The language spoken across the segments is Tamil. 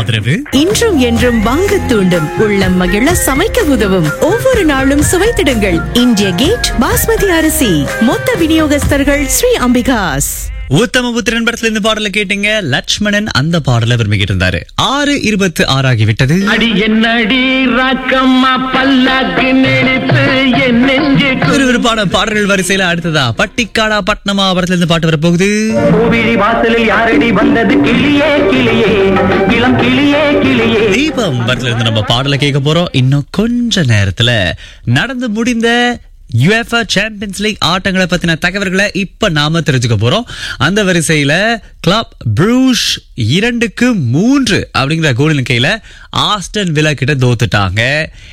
ஆதரவு இன்றும் என்றும் வாங்க தூண்டும் உள்ளம் மகிழ சமைக்க உதவும் ஒவ்வொரு நாளும் சுவைத்திடுங்கள் இந்திய கேட் பாஸ்மதி அரிசி மொத்த விநியோகஸ்தர்கள் ஸ்ரீ அம்பிகாஸ் உத்தம புத்திரன் படத்துல இருந்து பாடல கேட்டீங்க லட்சுமணன் அந்த பாடல விரும்பிக்கிட்டு இருந்தாரு ஆறு இருபத்து ஆறாகி விட்டது அடி என்னடி ராக்கம்மா பல்லாக்கு நெளிப்பு என் நெஞ்சு விறுவிறுப்பான பாடல்கள் வரிசையில அடுத்ததா பட்டிக்காடா பட்னமா படத்துல இருந்து பாட்டு வரப்போகுது கோவிலி வாசலில் யாரடி வந்தது கிளியே கிளியே இளம் கிளியே கிளியே தீபம் படத்துல இருந்து நம்ம பாடல கேட்க போறோம் இன்னும் கொஞ்ச நேரத்துல நடந்து முடிந்த யுஎஃப்ஆ சாம்பியன்ஸ் லீக் ஆட்டங்களை பத்தின தகவல்களை இப்ப நாம தெரிஞ்சுக்க போறோம் அந்த வரிசையில கிளப் ப்ரூஷ் இரண்டுக்கு மூன்று அப்படிங்கிற கோலின் கையில ஆஸ்டன் விலா கிட்ட தோத்துட்டாங்க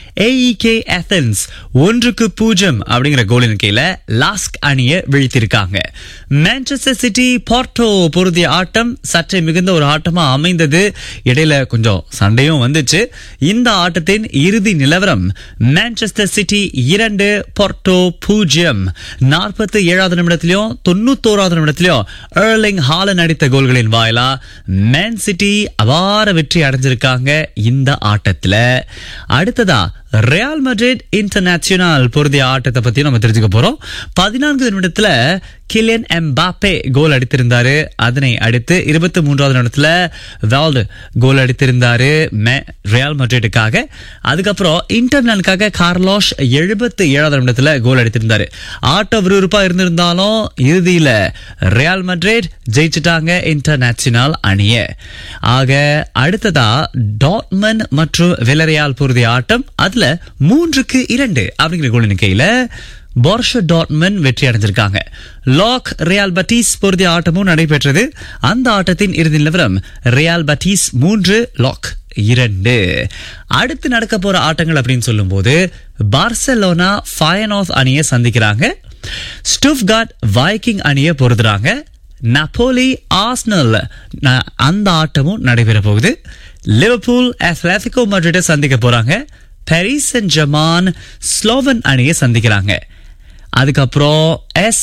ஏஇகே ஏத்தன்ஸ் ஒன்றுக்கு பூஜ்ஜியம் அப்படிங்கிற கோலின் கையில லாஸ்க் அணியை வீழ்த்திருக்காங்க மான்செஸ்டர் சிட்டி போர்ட்டோ பொருதிய ஆட்டம் சற்றே மிகுந்த ஒரு ஆட்டமா அமைந்தது இடையில கொஞ்சம் சண்டையும் வந்துச்சு இந்த ஆட்டத்தின் இறுதி நிலவரம் மான்செஸ்டர் சிட்டி இரண்டு போர்ட்டோ பூஜ்ஜியம் நாற்பத்தி ஏழாவது நிமிடத்திலையும் தொண்ணூத்தோராவது நிமிடத்திலையும் ஏர்லிங் ஹாலன் அடித்த கோல்களின் வாயிலா மேன் சிட்டி அபார வெற்றி அடைஞ்சிருக்காங்க இந்த ஆட்டத்துல அடுத்ததா ரியால் மட்ரிட் இன்டர்நேஷனல் பொருதிய ஆட்டத்தை பத்தி நம்ம தெரிஞ்சுக்க போறோம் பதினான்கு நிமிடத்துல கிலியன் எம்பாப்பே கோல் அடித்திருந்தாரு அதனை அடுத்து இருபத்தி மூன்றாவது நிமிடத்துல வால்டு கோல் அடித்திருந்தாரு மே- ரியால் மட்ரிட்டுக்காக அதுக்கப்புறம் இன்டர்னலுக்காக கார்லோஷ் எழுபத்தி ஏழாவது நிமிடத்துல கோல் அடித்திருந்தாரு ஆட்ட விறுவிறுப்பா இருந்திருந்தாலும் இறுதியில ரியால் மட்ரிட் ஜெயிச்சிட்டாங்க இன்டர்நேஷனல் அணிய ஆக அடுத்ததா டாட்மன் மற்றும் வெலரியால் பொருதிய ஆட்டம் அதுல மூன்றுக்கு இரண்டு அப்படிங்கிற கோல் எண்ணிக்கையில போர்ஷ டாட்மன் வெற்றி அடைஞ்சிருக்காங்க லாக் ரியால் பட்டீஸ் பொருதிய ஆட்டமும் நடைபெற்றது அந்த ஆட்டத்தின் இறுதி நிலவரம் ரியால் பட்டீஸ் மூன்று லாக் இரண்டு அடுத்து நடக்க போற ஆட்டங்கள் அப்படின்னு சொல்லும்போது பார்சலோனா ஃபயனாஸ் அணியை சந்திக்கிறாங்க ஸ்டுஃப்கார்ட் வைக்கிங் அணியை பொருதுறாங்க நப்போலி ஆஸ்னல் ந- அந்த ஆட்டமும் நடைபெற போகுது லிவர்பூல் அத்லetico மட்ரிட்டை சந்திக்க போறாங்க பாரிஸ் சென்ட் ஜமான் ஸ்லோவன் அணியை சந்திக்கிறாங்க அதுக்கப்புறம் எஸ்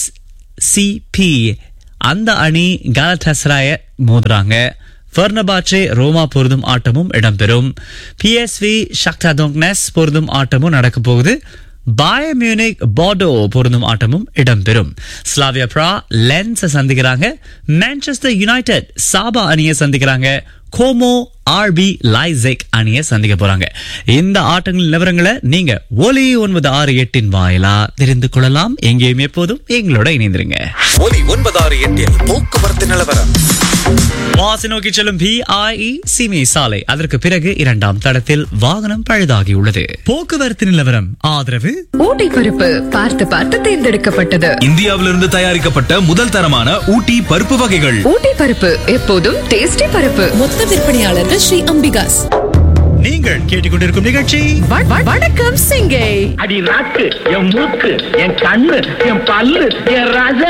சிபி அந்த அணி கலட்டஸ்ராய மோதுறாங்க ஃபெர்னபாச்சே ரோமா பொருதும் ஆட்டமும் இடம்பெறும் பிஎஸ்வி ஷக்டா டோங்னஸ் பொருதும் ஆட்டமும் நடக்க போகுது பாய மியூனிக் போர்டோ பொருந்தும் ஆட்டமும் இடம்பெறும் ஸ்லாவியா பிரா லென்ஸ் சந்திக்கிறாங்க மான்செஸ்டர் யுனைடெட் சாபா அணியை சந்திக்கிறாங்க கோமோ ஆர்பி லைசெக் அணியை சந்திக்க போறாங்க இந்த ஆட்டங்களின் நிலவரங்களை நீங்க ஒலி ஒன்பது ஆறு எட்டின் வாயிலா தெரிந்து கொள்ளலாம் எங்கேயும் எப்போதும் எங்களோட இணைந்திருங்க ஒலி ஒன்பதாறு எட்டில் போக்குவரத்து நிலவரம் வாசி நோக்கி செல்லும் பிஐஇ சிமி சாலை அதற்கு பிறகு இரண்டாம் தடத்தில் வாகனம் பழுதாகியுள்ளது போக்குவரத்து நிலவரம் ஆதரவு ஊட்டி பருப்பு பார்த்து பார்த்து தேர்ந்தெடுக்கப்பட்டது இந்தியாவிலிருந்து தயாரிக்கப்பட்ட முதல் தரமான ஊட்டி பருப்பு வகைகள் ஊட்டி பருப்பு எப்போதும் டேஸ்டி பருப்பு மொத்த விற்பனையாளர்கள் ஸ்ரீ அம்பிகாஸ் நீங்கள் கேட்டுக்கொண்டிருக்கும் நிகழ்ச்சி வ- வ- வணக்கம் சிங்கை அடி நாக்கு என் மூக்கு என் கண்ணு என் பல்லு என் ராஜ